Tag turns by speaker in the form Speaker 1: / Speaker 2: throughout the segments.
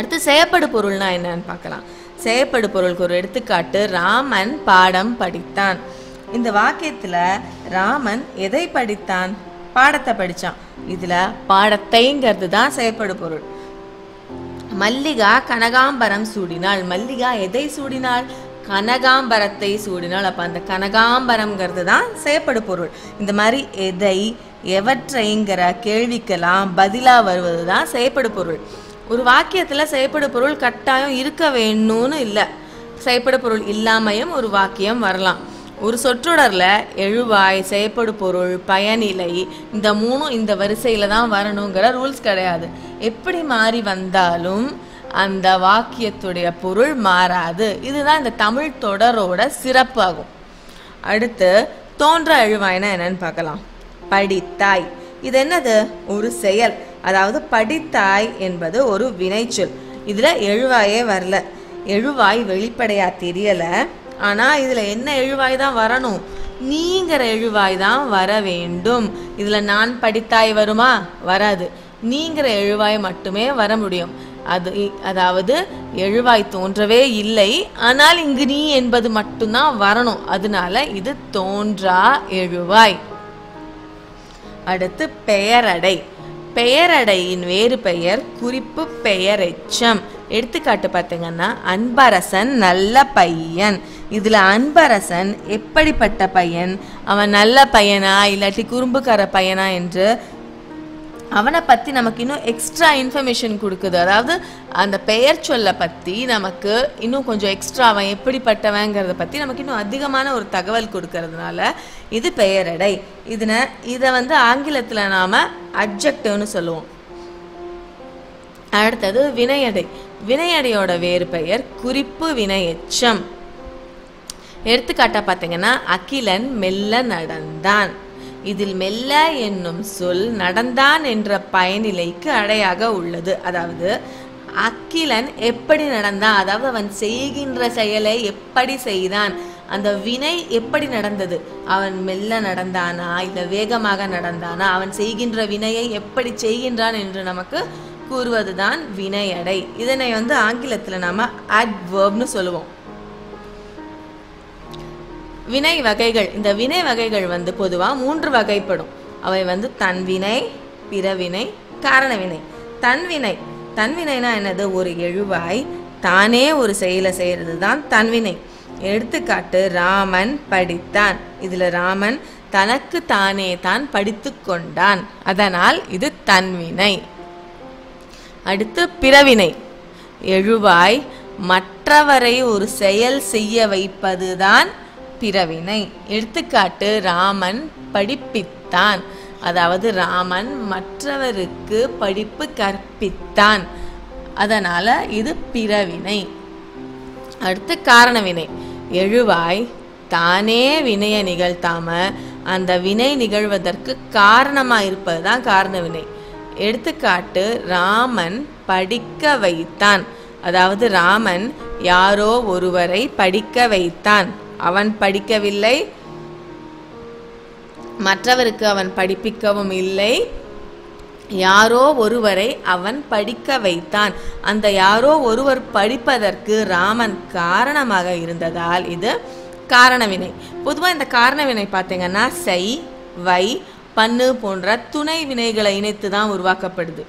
Speaker 1: அடுத்து செயப்படு பொருள்னா என்னன்னு பார்க்கலாம் செயப்படு பொருளுக்கு ஒரு எடுத்துக்காட்டு ராமன் பாடம் படித்தான் இந்த வாக்கியத்துல ராமன் எதை படித்தான் பாடத்தை படிச்சான் இதுல பாடத்தைங்கிறது தான் செயப்படு பொருள் மல்லிகா கனகாம்பரம் சூடினாள் மல்லிகா எதை சூடினாள் கனகாம்பரத்தை சூடினாள் அப்ப அந்த கனகாம்பரம்ங்கிறது தான் செயப்படு பொருள் இந்த மாதிரி எதை எவற்றைங்கிற கேள்விக்கெல்லாம் பதிலா வருவது தான் செயப்படு பொருள் ஒரு வாக்கியத்துல செயப்படு பொருள் கட்டாயம் இருக்க வேணும்னு இல்லை செயப்படு பொருள் இல்லாமையும் ஒரு வாக்கியம் வரலாம் ஒரு சொற்றொடர்ல எழுவாய் செயப்படு பொருள் பயனிலை இந்த மூணும் இந்த வரிசையில தான் வரணுங்கிற ரூல்ஸ் கிடையாது எப்படி மாறி வந்தாலும் அந்த வாக்கியத்துடைய பொருள் மாறாது இதுதான் இந்த தமிழ் தொடரோட சிறப்பாகும் அடுத்து தோன்ற எழுவாய்னா என்னன்னு பார்க்கலாம் படித்தாய் இது என்னது ஒரு செயல் அதாவது படித்தாய் என்பது ஒரு வினைச்சொல் இதுல எழுவாயே வரல எழுவாய் வெளிப்படையா தெரியல ஆனா இதுல என்ன எழுவாய் தான் வரணும் நீங்கிற எழுவாய் தான் வர வேண்டும் இதுல நான் படித்தாய் வருமா வராது நீங்கிற எழுவாய் மட்டுமே வர முடியும் அது இ- அதாவது எழுவாய் தோன்றவே இல்லை ஆனால் இங்கு நீ என்பது மட்டும்தான் வரணும் அதனால இது தோன்றா எழுவாய் அடுத்து பெயரடை பெயரடையின் வேறு பெயர் குறிப்பு பெயரெச்சம் எடுத்துக்காட்டு பார்த்தீங்கன்னா அன்பரசன் நல்ல பையன் இதுல அன்பரசன் எப்படிப்பட்ட பையன் அவன் நல்ல பையனா இல்லாட்டி குறும்புக்கார பையனா என்று அவனை பற்றி நமக்கு இன்னும் எக்ஸ்ட்ரா இன்ஃபர்மேஷன் கொடுக்குது அதாவது அந்த பெயர் சொல்ல பற்றி நமக்கு இன்னும் கொஞ்சம் எக்ஸ்ட்ரா அவன் எப்படிப்பட்டவங்கிறத பற்றி நமக்கு இன்னும் அதிகமான ஒரு தகவல் கொடுக்கறதுனால இது பெயரடை இதனை இதை வந்து ஆங்கிலத்தில் நாம் அட்ஜெக்டிவ்னு சொல்லுவோம் அடுத்தது வினையடை வினையடையோட வேறு பெயர் குறிப்பு வினையெச்சம் எடுத்துக்காட்டா பார்த்தீங்கன்னா அகிலன் மெல்ல நடந்தான் இதில் மெல்ல என்னும் சொல் நடந்தான் என்ற பயனிலைக்கு அடையாக உள்ளது அதாவது அக்கிலன் எப்படி நடந்தான் அதாவது அவன் செய்கின்ற செயலை எப்படி செய்தான் அந்த வினை எப்படி நடந்தது அவன் மெல்ல நடந்தானா இல்லை வேகமாக நடந்தானா அவன் செய்கின்ற வினையை எப்படி செய்கின்றான் என்று நமக்கு கூறுவதுதான் வினையடை இதனை வந்து ஆங்கிலத்தில் நாம adverbனு சொல்லுவோம் வினை வகைகள் இந்த வினை வகைகள் வந்து பொதுவாக மூன்று வகைப்படும் அவை வந்து தன்வினை பிறவினை காரணவினை தன்வினை தன்வினைனா என்னது ஒரு எழுவாய் தானே ஒரு செயலை செய்கிறது தான் தன்வினை எடுத்துக்காட்டு ராமன் படித்தான் இதுல ராமன் தனக்கு தானே தான் படித்து கொண்டான் அதனால் இது தன்வினை அடுத்து பிறவினை எழுவாய் மற்றவரை ஒரு செயல் செய்ய வைப்பதுதான் பிறவினை எடுத்துக்காட்டு ராமன் படிப்பித்தான் அதாவது ராமன் மற்றவருக்கு படிப்பு கற்பித்தான் அதனால இது பிறவினை அடுத்து காரணவினை எழுவாய் தானே வினையை நிகழ்த்தாம அந்த வினை நிகழ்வதற்கு காரணமா இருப்பது தான் காரணவினை எடுத்துக்காட்டு ராமன் படிக்க வைத்தான் அதாவது ராமன் யாரோ ஒருவரை படிக்க வைத்தான் அவன் படிக்கவில்லை மற்றவருக்கு அவன் படிப்பிக்கவும் இல்லை யாரோ ஒருவரை அவன் படிக்க வைத்தான் அந்த யாரோ ஒருவர் படிப்பதற்கு ராமன் காரணமாக இருந்ததால் இது காரணவினை பொதுவாக இந்த காரணவினை பார்த்தீங்கன்னா செய் வை பண்ணு போன்ற துணை வினைகளை இணைத்து தான் உருவாக்கப்படுது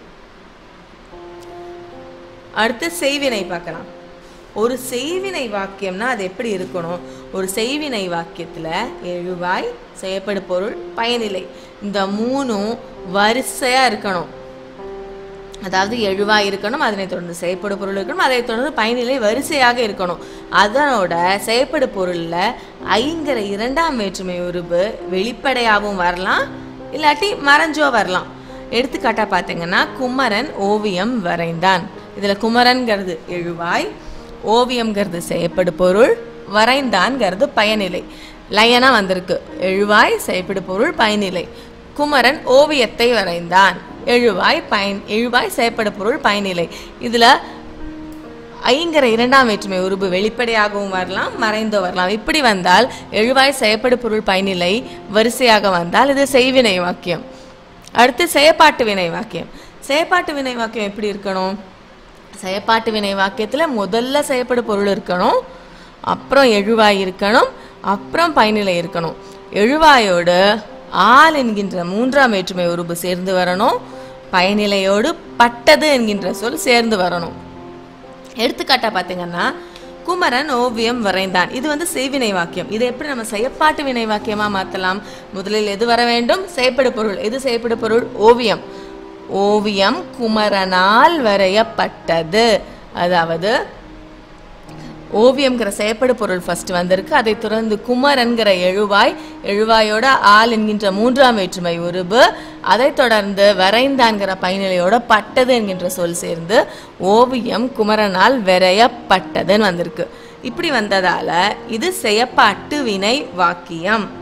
Speaker 1: அடுத்து செய்வினை பார்க்கலாம் ஒரு செய்வினை வாக்கியம்னா அது எப்படி இருக்கணும் ஒரு செய்வினை வாக்கியத்துல எழுவாய் செய்யப்படு பொருள் பயனிலை இந்த மூணும் வரிசையா இருக்கணும் அதாவது எழுவாய் இருக்கணும் அதனை தொடர்ந்து செய்யப்படு பொருள் இருக்கணும் அதை தொடர்ந்து பயனிலை வரிசையாக இருக்கணும் அதனோட செய்யப்படு பொருள்ல ஐங்கிற இரண்டாம் வேற்றுமை உருவு வெளிப்படையாகவும் வரலாம் இல்லாட்டி மறைஞ்சோ வரலாம் எடுத்துக்காட்டா பார்த்தீங்கன்னா குமரன் ஓவியம் வரைந்தான் இதுல குமரன்கிறது எழுவாய் ஓவியம்ங்கிறது செய்யப்படு பொருள் வரைந்தான்ங்கிறது பயனிலை லயனா வந்திருக்கு எழுவாய் செய்யப்படு பொருள் பயனிலை குமரன் ஓவியத்தை வரைந்தான் எழுவாய் பயன் எழுவாய் செய்யப்படு பொருள் பயனிலை இதுல ஐங்கிற இரண்டாம் வேற்றுமை உருபு வெளிப்படையாகவும் வரலாம் மறைந்தோ வரலாம் இப்படி வந்தால் எழுவாய் செய்யப்படு பொருள் பயனிலை வரிசையாக வந்தால் இது செய்வினை வாக்கியம் அடுத்து செயப்பாட்டு வினை வாக்கியம் செயப்பாட்டு வினை வாக்கியம் எப்படி இருக்கணும் செயப்பாட்டு வினை வாக்கியத்தில் முதல்ல செயப்படு பொருள் இருக்கணும் அப்புறம் எழுவாய் இருக்கணும் அப்புறம் பயனிலை இருக்கணும் எழுவாயோடு ஆள் என்கின்ற மூன்றாம் வேற்றுமை உருபு சேர்ந்து வரணும் பயனிலையோடு பட்டது என்கின்ற சொல் சேர்ந்து வரணும் எடுத்துக்காட்டா பார்த்தீங்கன்னா குமரன் ஓவியம் வரைந்தான் இது வந்து செய்வினை வாக்கியம் இதை எப்படி நம்ம செயற்பாட்டு வினை வாக்கியமா மாத்தலாம் முதலில் எது வர வேண்டும் செயற்படு பொருள் எது செயற்படு பொருள் ஓவியம் ஓவியம் குமரனால் வரையப்பட்டது அதாவது ஓவியம்ங்கிற செயற்படு பொருள் ஃபர்ஸ்ட் வந்திருக்கு அதை தொடர்ந்து குமரன்கிற எழுவாய் எழுவாயோட ஆள் என்கின்ற மூன்றாம் வேற்றுமை உருபு அதை தொடர்ந்து வரைந்தான்கிற பயனிலையோட பட்டது என்கின்ற சொல் சேர்ந்து ஓவியம் குமரனால் வரையப்பட்டதுன்னு வந்திருக்கு இப்படி வந்ததால இது செயப்பாட்டு வினை வாக்கியம்